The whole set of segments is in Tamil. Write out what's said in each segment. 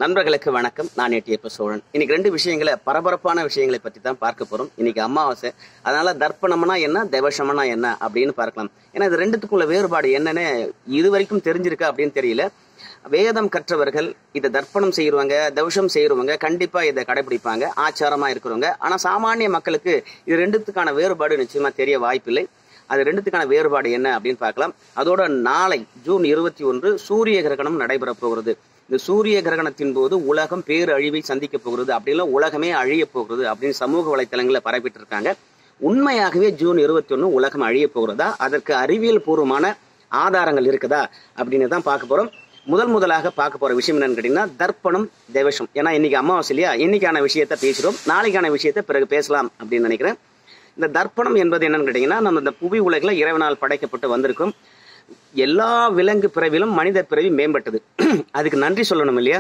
நண்பர்களுக்கு வணக்கம் நான் ஏட்டியப்ப சோழன் இன்னைக்கு ரெண்டு விஷயங்களை பரபரப்பான விஷயங்களை பற்றி தான் பார்க்க போறோம் இன்னைக்கு அமாவாசை அதனால தர்ப்பணம்னா என்ன தேவசம்னா என்ன அப்படின்னு பார்க்கலாம் ஏன்னா இது ரெண்டுத்துக்குள்ள வேறுபாடு என்னன்னு இது வரைக்கும் தெரிஞ்சிருக்கா அப்படின்னு தெரியல வேதம் கற்றவர்கள் இதை தர்ப்பணம் செய்யறவங்க தவசம் செய்யறவங்க கண்டிப்பா இதை கடைபிடிப்பாங்க ஆச்சாரமா இருக்கிறவங்க ஆனா சாமானிய மக்களுக்கு இது ரெண்டுத்துக்கான வேறுபாடு நிச்சயமா தெரிய வாய்ப்பில்லை அது ரெண்டுத்துக்கான வேறுபாடு என்ன அப்படின்னு பார்க்கலாம் அதோட நாளை ஜூன் இருபத்தி ஒன்று சூரிய கிரகணம் நடைபெற போகிறது இந்த சூரிய கிரகணத்தின் போது உலகம் பேரழிவை சந்திக்க போகிறது அப்படிலாம் உலகமே அழிய போகிறது அப்படின்னு சமூக வலைத்தளங்களில் பரப்பிட்டு இருக்காங்க உண்மையாகவே ஜூன் இருபத்தி ஒன்று உலகம் அழிய போகிறதா அதற்கு அறிவியல் பூர்வமான ஆதாரங்கள் இருக்குதா அப்படின்னு தான் பார்க்க போறோம் முதல் முதலாக பார்க்க போற விஷயம் என்னன்னு கேட்டீங்கன்னா தர்ப்பணம் தேவசம் ஏன்னா இன்னைக்கு அமாவாசை இல்லையா இன்னைக்கான விஷயத்த பேசுறோம் நாளைக்கான விஷயத்த பிறகு பேசலாம் அப்படின்னு நினைக்கிறேன் இந்த தர்ப்பணம் என்பது என்னன்னு கேட்டீங்கன்னா நம்ம இந்த புவி உலகில் இறைவனால் படைக்கப்பட்டு வந்திருக்கும் எல்லா விலங்கு பிறவிலும் மனித பிறவி மேம்பட்டது அதுக்கு நன்றி சொல்லணும் இல்லையா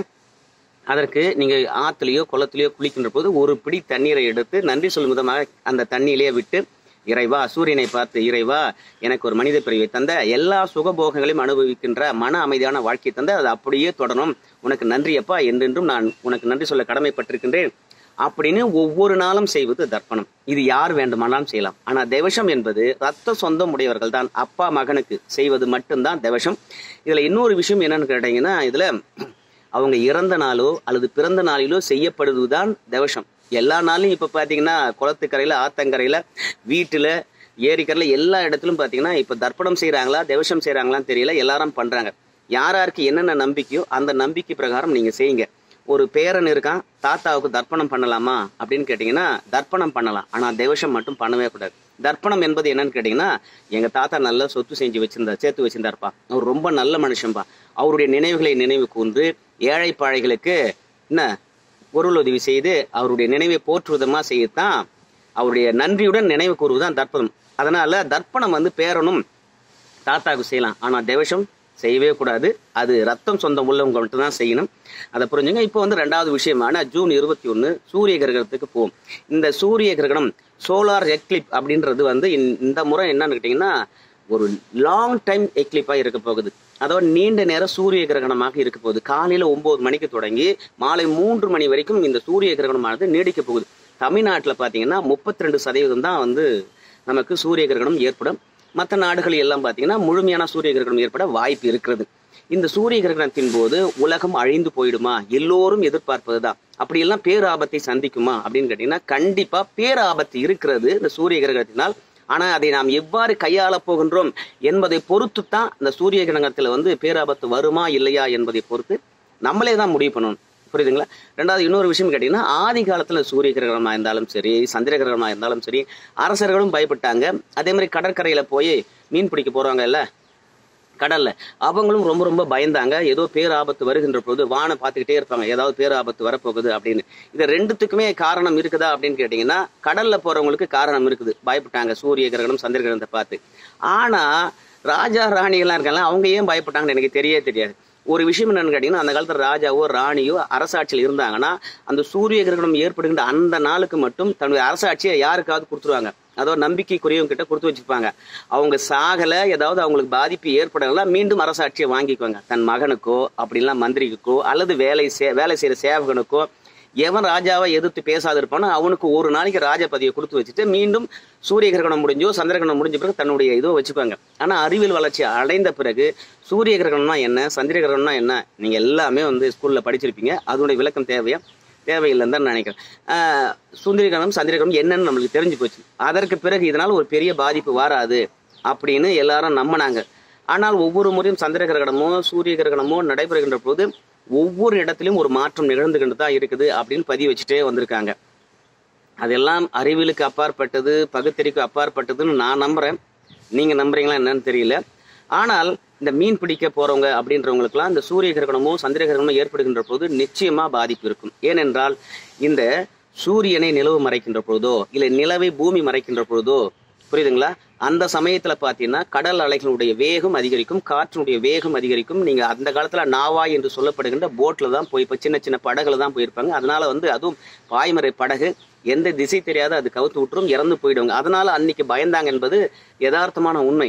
அதற்கு நீங்க ஆத்துலயோ குளத்திலேயோ குளிக்கின்ற போது ஒரு பிடி தண்ணீரை எடுத்து நன்றி சொல்லும் விதமாக அந்த தண்ணியிலேயே விட்டு இறைவா சூரியனை பார்த்து இறைவா எனக்கு ஒரு மனித பிறவியை தந்த எல்லா சுகபோகங்களையும் அனுபவிக்கின்ற மன அமைதியான வாழ்க்கையை தந்த அது அப்படியே தொடரும் உனக்கு நன்றி அப்பா என்றென்றும் நான் உனக்கு நன்றி சொல்ல கடமைப்பட்டிருக்கின்றேன் அப்படின்னு ஒவ்வொரு நாளும் செய்வது தர்ப்பணம் இது யார் வேண்டுமானாலும் செய்யலாம் ஆனா தேவசம் என்பது ரத்த சொந்தம் உடையவர்கள் தான் அப்பா மகனுக்கு செய்வது மட்டும்தான் தேவசம் இதுல இன்னொரு விஷயம் என்னன்னு கேட்டீங்கன்னா இதுல அவங்க இறந்த நாளோ அல்லது பிறந்த நாளிலோ செய்யப்படுவதுதான் தேவசம் எல்லா நாளும் இப்ப பாத்தீங்கன்னா குளத்துக்கரையில ஆத்தங்கரையில வீட்டுல ஏரிக்கரையில எல்லா இடத்திலும் பாத்தீங்கன்னா இப்ப தர்ப்பணம் செய்யறாங்களா தேவசம் செய்யறாங்களான்னு தெரியல எல்லாரும் பண்றாங்க யார் யாருக்கு என்னென்ன நம்பிக்கையோ அந்த நம்பிக்கை பிரகாரம் நீங்க செய்யுங்க ஒரு பேரன் இருக்கான் தாத்தாவுக்கு தர்ப்பணம் பண்ணலாமா அப்படின்னு கேட்டீங்கன்னா தர்ப்பணம் பண்ணலாம் ஆனா தேவசம் மட்டும் பண்ணவே கூடாது தர்ப்பணம் என்பது என்னன்னு கேட்டீங்கன்னா எங்க தாத்தா நல்ல சொத்து செஞ்சு வச்சிருந்தா சேர்த்து வச்சிருந்தாருப்பா அவர் ரொம்ப நல்ல மனுஷன்பா அவருடைய நினைவுகளை நினைவு கூர்ந்து ஏழை பாழைகளுக்கு என்ன பொருள் உதவி செய்து அவருடைய நினைவை போற்றுவதமா செய்யத்தான் அவருடைய நன்றியுடன் நினைவு கூறுவதுதான் தர்ப்பணம் அதனால தர்ப்பணம் வந்து பேரனும் தாத்தாவுக்கு செய்யலாம் ஆனா தேவசம் செய்யவே கூடாது அது ரத்தம் சொந்தம் உள்ளவங்க மட்டும் தான் செய்யணும் அதை புரிஞ்சுங்க இப்போ வந்து ரெண்டாவது விஷயமான ஜூன் இருபத்தி ஒன்று சூரிய கிரகணத்துக்கு போகும் இந்த சூரிய கிரகணம் சோலார் எக்லிப் அப்படின்றது வந்து இந்த- இந்த முறை என்னன்னு கேட்டிங்கன்னா ஒரு லாங் டைம் எக்லிப்பாக இருக்க போகுது அதாவது நீண்ட நேரம் சூரிய கிரகணமாக இருக்க போகுது காலையில ஒன்பது மணிக்கு தொடங்கி மாலை மூன்று மணி வரைக்கும் இந்த சூரிய கிரகணமானது நீடிக்க போகுது தமிழ்நாட்டில் பார்த்தீங்கன்னா முப்பத்தி ரெண்டு சதவீதம் தான் வந்து நமக்கு சூரிய கிரகணம் ஏற்படும் மற்ற நாடுகள் எல்லாம் பார்த்தீங்கன்னா முழுமையான சூரிய கிரகணம் ஏற்பட வாய்ப்பு இருக்கிறது இந்த சூரிய கிரகணத்தின் போது உலகம் அழிந்து போயிடுமா எல்லோரும் எதிர்பார்ப்பதுதான் அப்படியெல்லாம் பேராபத்தை சந்திக்குமா அப்படின்னு கேட்டீங்கன்னா கண்டிப்பா பேராபத்து இருக்கிறது இந்த சூரிய கிரகணத்தினால் ஆனா அதை நாம் எவ்வாறு கையாள போகின்றோம் என்பதை பொறுத்து தான் இந்த சூரிய கிரகணத்துல வந்து பேராபத்து வருமா இல்லையா என்பதை பொறுத்து நம்மளே தான் முடிவு பண்ணணும் புரியுதுங்களா ரெண்டாவது இன்னொரு விஷயம் கேட்டீங்கன்னா ஆதி காலத்துல சூரிய கிரகணமா இருந்தாலும் சரி சந்திர கிரகணமா இருந்தாலும் சரி அரசர்களும் பயப்பட்டாங்க அதே மாதிரி கடற்கரையில போய் மீன் பிடிக்க போறாங்க இல்ல கடல்ல அவங்களும் ரொம்ப ரொம்ப பயந்தாங்க ஏதோ பேராபத்து வருகின்ற போது வானை பார்த்துக்கிட்டே இருப்பாங்க ஏதாவது பேராபத்து வரப்போகுது அப்படின்னு இது ரெண்டுத்துக்குமே காரணம் இருக்குதா அப்படின்னு கேட்டீங்கன்னா கடல்ல போறவங்களுக்கு காரணம் இருக்குது பயப்பட்டாங்க சூரிய கிரகணம் சந்திர கிரகணத்தை பார்த்து ஆனா ராஜா ராணிகள்லாம் இருக்காங்க அவங்க ஏன் பயப்பட்டாங்கன்னு எனக்கு தெரியவே தெரியாது ஒரு விஷயம் என்னன்னு கேட்டீங்கன்னா அந்த காலத்துல ராஜாவோ ராணியோ அரசாட்சியில் இருந்தாங்கன்னா அந்த சூரிய கிரகணம் ஏற்படுகின்ற அந்த நாளுக்கு மட்டும் தன்னுடைய அரசாட்சியை யாருக்காவது கொடுத்துருவாங்க அதோ நம்பிக்கைக்குரியவங்க கிட்ட கொடுத்து வச்சிருப்பாங்க அவங்க சாகல ஏதாவது அவங்களுக்கு பாதிப்பு ஏற்படலாம் மீண்டும் அரசாட்சியை வாங்கிக்குவாங்க தன் மகனுக்கோ அப்படிலாம் மந்திரிக்கோ அல்லது வேலை சே- வேலை செய்யற சேவகனுக்கோ எவன் ராஜாவை எதிர்த்து பேசாது இருப்பானோ அவனுக்கு ஒரு நாளைக்கு ராஜ பதவியை கொடுத்து வச்சுட்டு மீண்டும் சூரிய கிரகணம் முடிஞ்சோ சந்திர கிரகணம் முடிஞ்ச பிறகு தன்னுடைய இதோ வச்சுப்பாங்க ஆனா அறிவியல் வளர்ச்சி அடைந்த பிறகு சூரிய கிரகணம்னா என்ன சந்திர கிரகணம்னா என்ன நீங்க எல்லாமே வந்து ஸ்கூல்ல படிச்சிருப்பீங்க அதனுடைய விளக்கம் தேவையா தேவையில்லைன்னு தான் நினைக்கிறேன் ஆஹ் சுந்தரி கிரகணம் சந்திர கிரகணம் என்னன்னு நம்மளுக்கு தெரிஞ்சு போச்சு அதற்கு பிறகு இதனால் ஒரு பெரிய பாதிப்பு வராது அப்படின்னு எல்லாரும் நம்பினாங்க ஆனால் ஒவ்வொரு முறையும் சந்திர கிரகணமோ சூரிய கிரகணமோ நடைபெறுகின்ற போது ஒவ்வொரு இடத்திலும் ஒரு மாற்றம் நிகழ்ந்துகிட்டு தான் இருக்குது அப்படின்னு பதிவு வச்சுட்டே வந்திருக்காங்க அதெல்லாம் அறிவியலுக்கு அப்பாற்பட்டது பகுத்தறிவுக்கு அப்பாற்பட்டதுன்னு நான் நம்புறேன் நீங்க நம்புறீங்களா என்னன்னு தெரியல ஆனால் இந்த மீன் பிடிக்க போறவங்க அப்படின்றவங்களுக்குலாம் இந்த சூரிய கிரகணமோ சந்திர கிரகணமோ ஏற்படுகின்ற போது நிச்சயமா பாதிப்பு இருக்கும் ஏனென்றால் இந்த சூரியனை நிலவு மறைக்கின்ற பொழுதோ இல்லை நிலவை பூமி மறைக்கின்ற பொழுதோ புரியுதுங்களா அந்த சமயத்துல பாத்தீங்கன்னா கடல் அலைகளுடைய வேகம் அதிகரிக்கும் காற்றினுடைய வேகம் அதிகரிக்கும் நீங்க அந்த காலத்துல நாவா என்று சொல்லப்படுகின்ற போட்ல தான் போய் இப்ப சின்ன சின்ன படகுல தான் போயிருப்பாங்க அதனால வந்து அதுவும் பாய்மறை படகு எந்த திசை தெரியாத அது கவுத்து விட்டுரும் இறந்து போயிடுவாங்க அதனால அன்னைக்கு பயந்தாங்க என்பது யதார்த்தமான உண்மை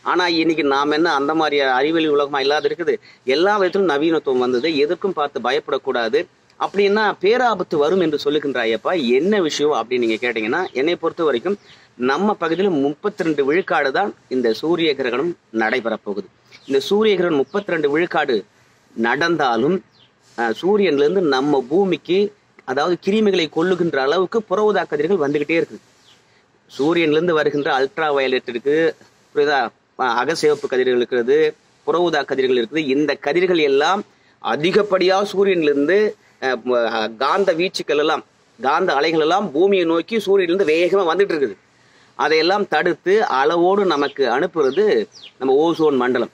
ஆனா இன்னைக்கு நாம் என்ன அந்த மாதிரி அறிவியல் உலகமா இல்லாத இருக்குது எல்லா விதத்திலும் நவீனத்துவம் வந்தது எதற்கும் பார்த்து பயப்படக்கூடாது அப்படின்னா பேராபத்து வரும் என்று சொல்லுகின்றாயப்பா என்ன விஷயம் அப்படின்னு நீங்க கேட்டீங்கன்னா என்னை பொறுத்த வரைக்கும் நம்ம பகுதியில் முப்பத்தி ரெண்டு விழுக்காடு தான் இந்த சூரிய கிரகணம் நடைபெறப் போகுது இந்த சூரிய கிரகணம் முப்பத்தி ரெண்டு விழுக்காடு நடந்தாலும் அஹ், சூரியன்லேருந்து நம்ம பூமிக்கு அதாவது கிருமிகளை கொல்லுகின்ற அளவுக்கு புற ஊதா கதிர்கள் வந்துகிட்டே இருக்குது சூரியன்லேருந்து வருகின்ற அல்ட்ரா வயலட் இருக்கு புரியுதா அஹ் அகசிவப்பு கதிர்கள் இருக்கிறது புற ஊதா கதிர்கள் இருக்குது இந்த கதிர்கள் எல்லாம் அதிகப்படியாக சூரியனிலிருந்து அஹ், ம- அஹ், காந்த வீச்சுக்கள் எல்லாம் காந்த அலைகள் எல்லாம் பூமியை நோக்கி சூரியனிலிருந்து வேகமாக வந்துட்டு இருக்குது அதையெல்லாம் தடுத்து அளவோடு நமக்கு அனுப்புறது நம்ம ஓசோன் மண்டலம்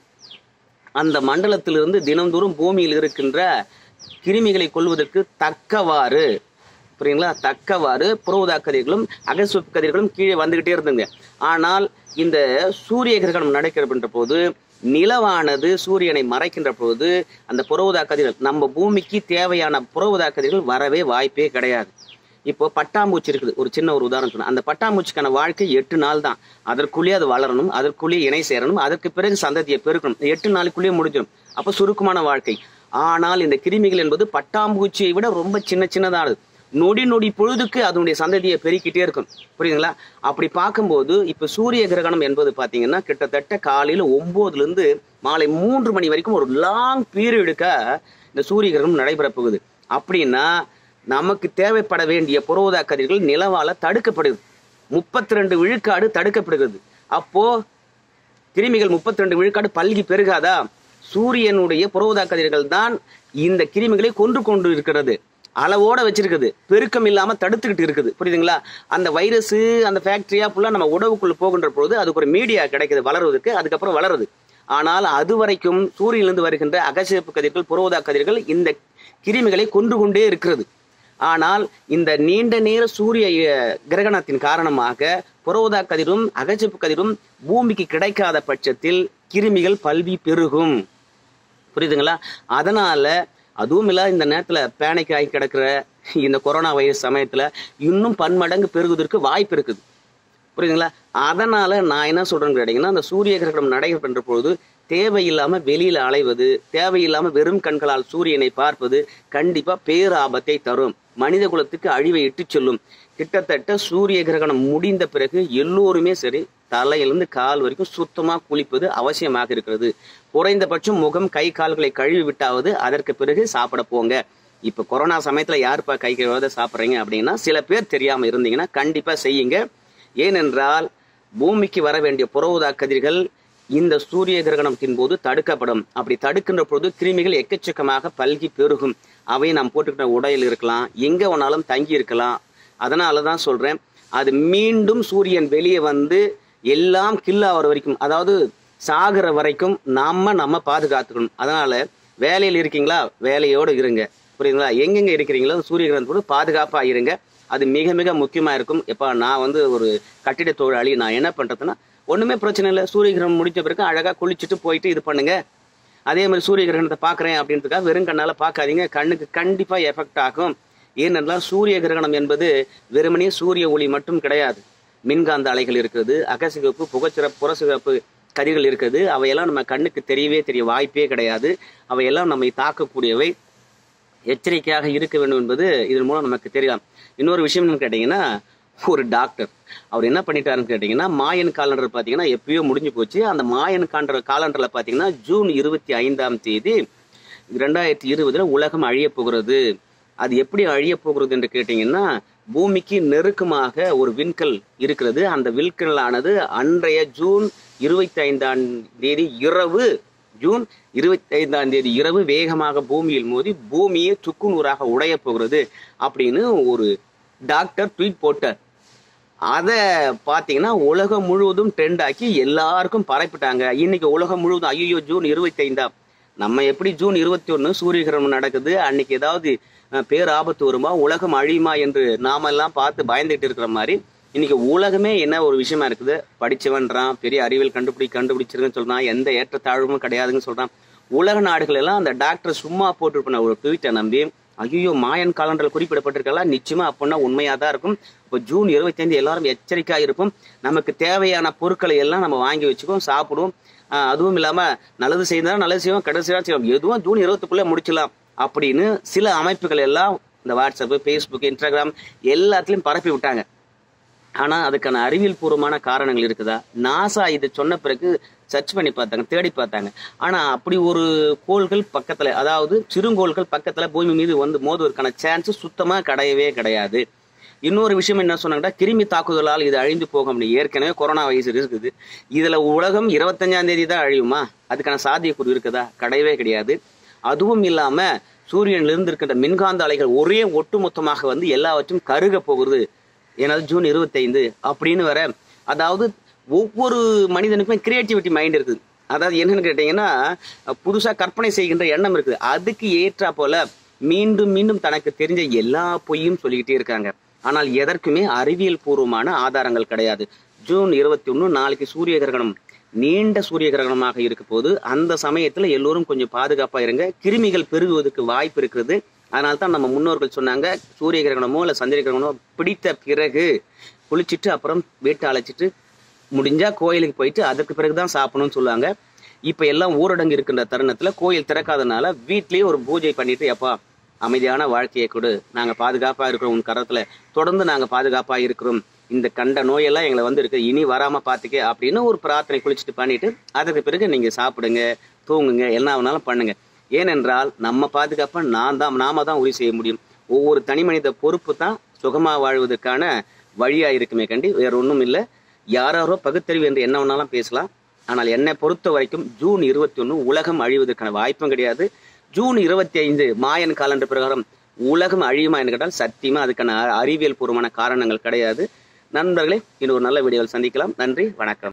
அந்த மண்டலத்திலிருந்து தினந்தோறும் பூமியில் இருக்கின்ற கிருமிகளை கொள்வதற்கு தக்கவாறு புரியுங்களா தக்கவாறு புறவுதா கதிர்களும் அகசிவப்பு கதிர்களும் கீழே வந்துகிட்டே இருந்துங்க ஆனால் இந்த சூரிய கிரகணம் நடக்கின்ற போது நிலவானது சூரியனை மறைக்கின்ற போது அந்த புறவுதா கதிர்கள் நம்ம பூமிக்கு தேவையான புறவுதா கதிர்கள் வரவே வாய்ப்பே கிடையாது இப்போ பட்டாம்பூச்சி இருக்குது ஒரு சின்ன ஒரு உதாரணம் சொன்னேன் அந்த பட்டாம்பூச்சிக்கான வாழ்க்கை எட்டு நாள் தான் அதற்குள்ளேயே அது வளரணும் அதற்குள்ளேயே இணை சேரணும் அதற்கு பிறகு சந்ததியை பெருக்கணும் இந்த எட்டு நாளுக்குள்ளேயே முடிஞ்சிடும் அப்போ சுருக்கமான வாழ்க்கை ஆனால் இந்த கிருமிகள் என்பது பட்டாம்பூச்சியை விட ரொம்ப சின்ன சின்னதானது நொடி நொடி பொழுதுக்கு அதனுடைய சந்ததியை பெருக்கிட்டே இருக்கும் புரியுதுங்களா அப்படி பார்க்கும்போது இப்ப சூரிய கிரகணம் என்பது பாத்தீங்கன்னா கிட்டத்தட்ட காலையில ஒன்பதுல இருந்து மாலை மூன்று மணி வரைக்கும் ஒரு லாங் பீரியடுக்க இந்த சூரிய கிரகணம் நடைபெற போகுது அப்படின்னா நமக்கு தேவைப்பட வேண்டிய புரோதா கதிர்கள் நிலவால தடுக்கப்படுது முப்பத்தி ரெண்டு விழுக்காடு தடுக்கப்படுகிறது அப்போ கிருமிகள் முப்பத்தி ரெண்டு விழுக்காடு பல்கி பெருகாதா சூரியனுடைய புரோதா கதிர்கள் தான் இந்த கிருமிகளை கொன்று கொண்டு இருக்கிறது அளவோட வச்சிருக்குது பெருக்கம் இல்லாம தடுத்துக்கிட்டு இருக்குது புரியுதுங்களா அந்த வைரஸ் அந்த ஃபேக்டரியா ஃபுல்லா நம்ம உடவுக்குள்ள போகின்ற பொழுது அதுக்கு ஒரு மீடியா கிடைக்குது வளருவதற்கு அதுக்கப்புறம் வளருது ஆனால் அது வரைக்கும் சூரியனிலிருந்து வருகின்ற அகசிவப்பு கதிர்கள் புரோதா கதிர்கள் இந்த கிருமிகளை கொன்று கொண்டே இருக்கிறது ஆனால் இந்த நீண்ட நேர சூரிய அஹ், கிரகணத்தின் காரணமாக புரோதா கதிரும் அகச்சிப்பு கதிரும் பூமிக்கு கிடைக்காத பட்சத்தில் கிருமிகள் பல்வி பெருகும் புரியுதுங்களா அதனால அதுவும் இல்ல இந்த நேரத்துல பேனிக் ஆகி கிடக்கிற இந்த கொரோனா வைரஸ் சமயத்துல இன்னும் பன்மடங்கு பெருகுவதற்கு வாய்ப்பு இருக்குது புரியுதுங்களா அதனால நான் என்ன சொல்றேன்னு கேட்டீங்கன்னா அந்த சூரிய கிரகணம் நடைபெறுகின்ற பொழுது தேவையில்லாம வெளியில அலைவது தேவையில்லாம வெறும் கண்களால் சூரியனை பார்ப்பது கண்டிப்பா பேராபத்தை தரும் மனித குலத்துக்கு அழிவை இட்டுச் செல்லும் கிட்டத்தட்ட சூரிய கிரகணம் முடிந்த பிறகு எல்லோருமே சரி தலையிலிருந்து கால் வரைக்கும் சுத்தமா குளிப்பது அவசியமாக இருக்கிறது குறைந்தபட்சம் முகம் கை கால்களை கழுவி விட்டாவது அதற்கு பிறகு சாப்பிட போங்க இப்ப கொரோனா சமயத்துல யாருப்பா கை கழுவாத சாப்பிடுறீங்க அப்படின்னா சில பேர் தெரியாம இருந்தீங்கன்னா கண்டிப்பா செய்யுங்க ஏனென்றால் பூமிக்கு வர வேண்டிய புறவுதா கதிர்கள் இந்த சூரிய கிரகணத்தின் போது தடுக்கப்படும் அப்படி தடுக்கின்ற பொழுது கிருமிகள் எக்கச்சக்கமாக பல்கி பெருகும் அவை நாம் போட்டுக்கிட்ட உடையில் இருக்கலாம் எங்க வேணாலும் தங்கி இருக்கலாம் அதனால தான் சொல்றேன் அது மீண்டும் சூரியன் வெளியே வந்து எல்லாம் கில் ஆகிற வரைக்கும் அதாவது சாகிற வரைக்கும் நாம நம்ம பாதுகாத்துக்கணும் அதனால வேலையில் இருக்கீங்களா வேலையோடு இருங்க புரியுதுங்களா எங்கெங்க இருக்கிறீங்களோ சூரிய கிரகணத்தோடு பாதுகாப்பா இருங்க அது மிக மிக முக்கியமா இருக்கும் எப்ப நான் வந்து ஒரு கட்டிட தொழிலாளி நான் என்ன பண்றதுன்னா ஒண்ணுமே பிரச்சனை இல்லை சூரிய கிரகணம் முடிச்ச பிறகு அழகா குளிச்சுட்டு போயிட்டு இது பண்ணுங்க அதே மாதிரி சூரிய கிரகணத்தை பார்க்குறேன் அப்படின்றதுக்காக வெறும் கண்ணால பார்க்காதீங்க கண்ணுக்கு கண்டிப்பா எஃபெக்ட் ஆகும் ஏனென்றால் சூரிய கிரகணம் என்பது வெறுமனே சூரிய ஒளி மட்டும் கிடையாது மின்காந்த அலைகள் இருக்கிறது அகசிவப்பு புகச்சிறப்பு புறசிவப்பு கதிர்கள் இருக்குது அவையெல்லாம் நம்ம கண்ணுக்கு தெரியவே தெரிய வாய்ப்பே கிடையாது அவையெல்லாம் நம்மை தாக்கக்கூடியவை எச்சரிக்கையாக இருக்க வேண்டும் என்பது இதன் மூலம் நமக்கு தெரியலாம் இன்னொரு விஷயம் என்னன்னு கேட்டீங்கன்னா ஒரு டாக்டர் அவர் என்ன பண்ணிட்டாருன்னு கேட்டீங்கன்னா மாயன் காலண்டர் பார்த்தீங்கன்னா எப்பயோ முடிஞ்சு போச்சு அந்த மாயன் காலண்டர் காலண்டர்ல பார்த்தீங்கன்னா ஜூன் இருபத்தி ஐந்தாம் தேதி ரெண்டாயிரத்தி இருபதுல உலகம் அழிய போகிறது அது எப்படி அழிய போகிறது என்று கேட்டீங்கன்னா பூமிக்கு நெருக்கமாக ஒரு விண்கல் இருக்கிறது அந்த விண்கல்லானது அன்றைய ஜூன் இருபத்தி ஐந்தாம் தேதி இரவு ஜூன் இருபத்தி ஐந்தாம் தேதி இரவு வேகமாக பூமியில் மோதி பூமியை சுக்குநூறாக உடைய போகிறது அப்படின்னு ஒரு டாக்டர் ட்வீட் போட்டார் அதை பார்த்தீங்கன்னா உலகம் முழுவதும் ட்ரெண்ட் ஆக்கி எல்லாருக்கும் பரப்பிட்டாங்க இன்னைக்கு உலகம் முழுவதும் ஐயோ ஜூன் இருபத்தி ஐந்தாம் நம்ம எப்படி ஜூன் இருபத்தி ஒன்று சூரிய கிரகணம் நடக்குது அன்னைக்கு ஏதாவது அஹ், பேர் ஆபத்து வருமா உலகம் அழியுமா என்று நாமெல்லாம் பார்த்து பயந்துட்டு இருக்கிற மாதிரி இன்னைக்கு உலகமே என்ன ஒரு விஷயமா இருக்குது படிச்சவன்றான் பெரிய அறிவியல் கண்டுபிடி கண்டுபிடிச்சிருக்குன்னு சொல்றான் எந்த ஏற்றத்தாழ்வும் கிடையாதுன்னு சொல்றான் உலக நாடுகள் எல்லாம் அந்த டாக்டர் சும்மா போட்டுருப்பின ஒரு ட்வீட்டை நம்பி ஐயோ மாயன் காலண்டரில் குறிப்பிடப்பட்டிருக்கலாம் நிச்சயமா அப்படின்னா உண்மையா தான் இருக்கும் இப்போ ஜூன் இருபத்தி ஐந்து எல்லாரும் எச்சரிக்கையா இருப்போம் நமக்கு தேவையான பொருட்களை எல்லாம் நம்ம வாங்கி வச்சுக்குவோம் சாப்பிடுவோம் ஆஹ் அதுவும் இல்லாம நல்லது செய்தாலும் நல்லது செய்வோம் கடைசியா செய்வோம் எதுவும் ஜூன் இருபத்துக்குள்ள முடிச்சிடலாம் அப்படின்னு சில அமைப்புகள் எல்லாம் இந்த வாட்ஸ்அப் ஃபேஸ்புக் இன்ஸ்டாகிராம் எல்லாத்துலயும் பரப்பி விட்டாங்க ஆனா அதுக்கான அறிவியல் பூர்வமான காரணங்கள் இருக்குதா நாசா இது சொன்ன பிறகு சர்ச் பண்ணி பார்த்தாங்க தேடி பார்த்தாங்க ஆனா அப்படி ஒரு கோள்கள் பக்கத்துல அதாவது சிறுங்கோள்கள் பக்கத்துல பூமி மீது வந்து மோதுவதற்கான சான்ஸ் சுத்தமா கிடையவே கிடையாது இன்னொரு விஷயம் என்ன சொன்னாங்கன்னா கிருமி தாக்குதலால் இது அழிந்து போகும் அப்படின்னு ஏற்கனவே கொரோனா வைரஸ் இருக்குது இதுல உலகம் இருபத்தஞ்சாம் தேதி தான் அழியுமா அதுக்கான சாத்தியக்கூறு இருக்குதா கிடையவே கிடையாது அதுவும் இல்லாம சூரியனிலிருந்து இருந்து இருக்கின்ற மின்காந்த அலைகள் ஒரே ஒட்டுமொத்தமாக வந்து எல்லாவற்றும் கருக போகுது எனது ஜூன் இருபத்தைந்து அப்படின்னு வர அதாவது ஒவ்வொரு மனிதனுக்குமே கிரியேட்டிவிட்டி மைண்ட் இருக்குது அதாவது என்னன்னு கேட்டீங்கன்னா புதுசா கற்பனை செய்கின்ற எண்ணம் இருக்குது அதுக்கு ஏற்றா போல மீண்டும் மீண்டும் தனக்கு தெரிஞ்ச எல்லா பொய்யும் சொல்லிக்கிட்டே இருக்காங்க ஆனால் எதற்குமே அறிவியல் பூர்வமான ஆதாரங்கள் கிடையாது ஜூன் இருபத்தி ஒன்று நாளைக்கு சூரிய கிரகணம் நீண்ட சூரிய கிரகணமாக இருக்க போது அந்த சமயத்துல எல்லோரும் கொஞ்சம் பாதுகாப்பா இருங்க கிருமிகள் பெருகுவதற்கு வாய்ப்பு இருக்கிறது அதனால தான் நம்ம முன்னோர்கள் சொன்னாங்க சூரிய கிரகணமோ இல்ல சந்திர கிரகணமோ பிடித்த பிறகு குளிச்சுட்டு அப்புறம் வீட்டை அழைச்சிட்டு முடிஞ்சா கோயிலுக்கு போயிட்டு அதுக்கு பிறகுதான் சாப்பிடணும்னு சொல்லுவாங்க இப்ப எல்லாம் ஊரடங்கு இருக்கின்ற தருணத்துல கோயில் திறக்காதனால வீட்லயே ஒரு பூஜை பண்ணிட்டு எப்பா அமைதியான வாழ்க்கையை கொடு நாங்க பாதுகாப்பா இருக்கிறோம் உன் கரத்துல தொடர்ந்து நாங்க பாதுகாப்பா இருக்கிறோம் இந்த கண்ட நோயெல்லாம் எங்களை வந்து இருக்கு இனி வராம பாத்துக்க அப்படின்னு ஒரு பிரார்த்தனை குளிச்சுட்டு பண்ணிட்டு அதுக்கு பிறகு நீங்க சாப்பிடுங்க தூங்குங்க என்ன வேணாலும் பண்ணுங்க ஏனென்றால் நம்ம பாதுகாப்பை நான் தான் நாம தான் உறுதி செய்ய முடியும் ஒவ்வொரு தனி மனித பொறுப்பு தான் சுகமா வாழ்வதற்கான வழியா இருக்குமே கண்டி வேற ஒன்றும் இல்லை யாராரோ பகுத்தறிவு என்று என்ன வேணாலும் பேசலாம் ஆனால் என்னை பொறுத்த வரைக்கும் ஜூன் இருபத்தி ஒன்று உலகம் அழிவதற்கான வாய்ப்பும் கிடையாது ஜூன் இருபத்தி ஐந்து மாயன் காலண்டர் பிரகாரம் உலகம் அழியுமா என்று கேட்டால் சத்தியமா அதுக்கான அறிவியல் பூர்வமான காரணங்கள் கிடையாது நண்பர்களே இன்னொரு நல்ல வீடியோவில் சந்திக்கலாம் நன்றி வணக்கம்